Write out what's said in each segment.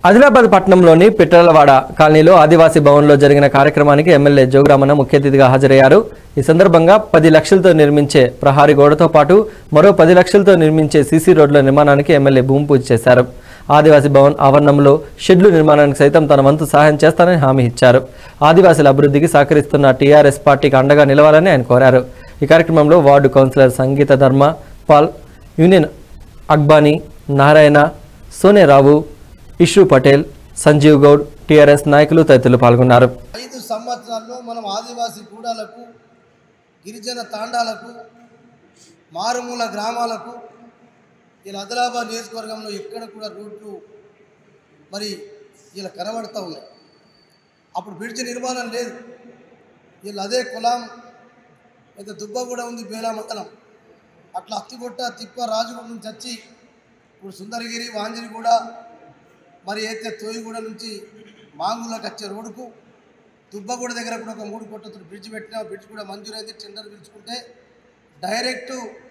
ఆదిలాబాద్ పట్టణంలోని పిట్టలవాడ కాలనీలో ఆదివాసీ భవన్లో జరిగిన కార్యక్రమానికి ఎమ్మెల్యే జోగురామన్న ముఖ్య అతిథిగా హాజరయ్యారు ఈ సందర్భంగా పది లక్షలతో నిర్మించే ప్రహారీ గోడతో పాటు మరో పది లక్షలతో నిర్మించే సీసీ రోడ్ల నిర్మాణానికి ఎమ్మెల్యే భూమి పూజ చేశారు ఆదివాసీ భవన్ ఆవరణంలో షెడ్లు నిర్మాణానికి సైతం తన వంతు సహాయం చేస్తానని హామీ ఇచ్చారు ఆదివాసీల అభివృద్ధికి సహకరిస్తున్న టీఆర్ఎస్ పార్టీకి అండగా నిలవాలని ఆయన కోరారు ఈ కార్యక్రమంలో ward councillor Sangeetha Dharmapal union Akbani Narayana Sonerao Ishu Patel Sanjeev Goud TRS నాయకులు తదితరులు పాల్గొన్నారు ఐదు సంవత్సరాల్లో మనం ఆదివాసీ కూడాలకు గిరిజన తాండాలకు మారుమూల గ్రామాలకు ఇలా ఆదిలాబాద్ నియోజకవర్గంలో ఎక్కడ కూడా రోడ్లు మరి ఇలా కనబడుతూ ఉన్నాయి అప్పుడు బ్రిడ్జ్ నిర్మాణం లేదు వీళ్ళు అదే కులం అయితే దుబ్బ కూడా ఉంది బేలా మండలం అట్లా అత్తిగొట్ట తిప్ప రాజుగూడ నుంచి వచ్చి ఇప్పుడు సుందరగిరి వాంజరిగూడ మరి అయితే తోయిగూడ నుంచి మాంగులకు వచ్చే రోడ్డుకు దుబ్బగూడ దగ్గర కూడా ఒక మూడు కోట్లతో బ్రిడ్జ్ పెట్టినా బ్రిడ్జ్ కూడా మంజూరైంది టెండర్ పిలుచుకుంటే డైరెక్ట్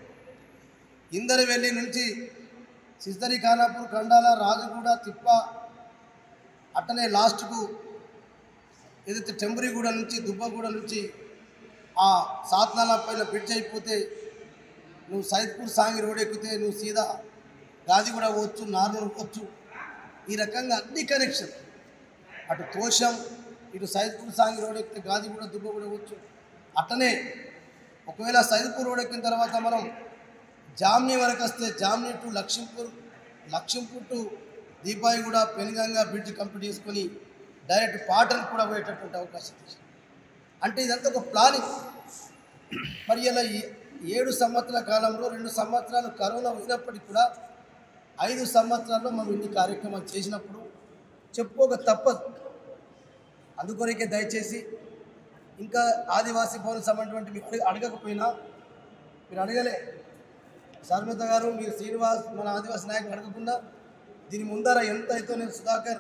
ఇందరవెల్లి నుంచి సిస్తరి ఖానాపూర్ కండాల రాజగూడ తిప్ప అట్టనే లాస్ట్కు ఏదైతే టెంబరిగూడ నుంచి దుబ్బగూడ నుంచి ఆ సాత్నాల పైన బ్రిడ్జ్ అయిపోతే నువ్వు సైద్పూర్ సాంగి రోడ్ ఎక్కితే నువ్వు సీదా గాదిగూడ పోవచ్చు నార్నూరు పోవచ్చు ఈ రకంగా అన్ని కనెక్షన్ అటు తోషం ఇటు సైద్పూర్ సాంగి రోడ్ ఎక్కితే గాదిగూడ దుబ్బగూడ పోవచ్చు అట్టనే ఒకవేళ సైద్పూర్ రోడ్ ఎక్కిన తర్వాత మనం జామ్నీ వరకు వస్తే Jamni to Laxmipur Laxmipur to Deepaiguda Penganga bridge complete చేసుకొని డైరెక్ట్ పాటలు కూడా పోయేటటువంటి అవకాశం ఉంది. అంటే ఇదంతా ఒక ప్లానింగ్ మరి ఇలా ఈ- ఏడు సంవత్సరాల కాలంలో రెండు సంవత్సరాలు కరోనా ఉన్నప్పటికీ కూడా ఐదు సంవత్సరాల్లో మనం ఇన్ని కార్యక్రమాలు చేసినప్పుడు చెప్పుకోక తప్పదు అందుకొరకే దయచేసి ఇంకా ఆదివాసీ భవన్ సంబంధించినటువంటి మీరు అడగ- అడగకపోయినా మీరు అడగలే శర్మిత గారు మీరు శ్రీనివాస్ మన ఆదివాసీ నాయకులు అడగకుండా దీని ముందర ఎంత అయితే నేను సుధాకర్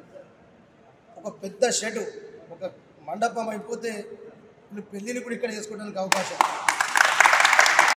ఒక పెద్ద షెడ్ ఒక మండపం అయిపోతే వీళ్ళు పెళ్ళిని కూడా ఇక్కడ చేసుకోవడానికి అవకాశం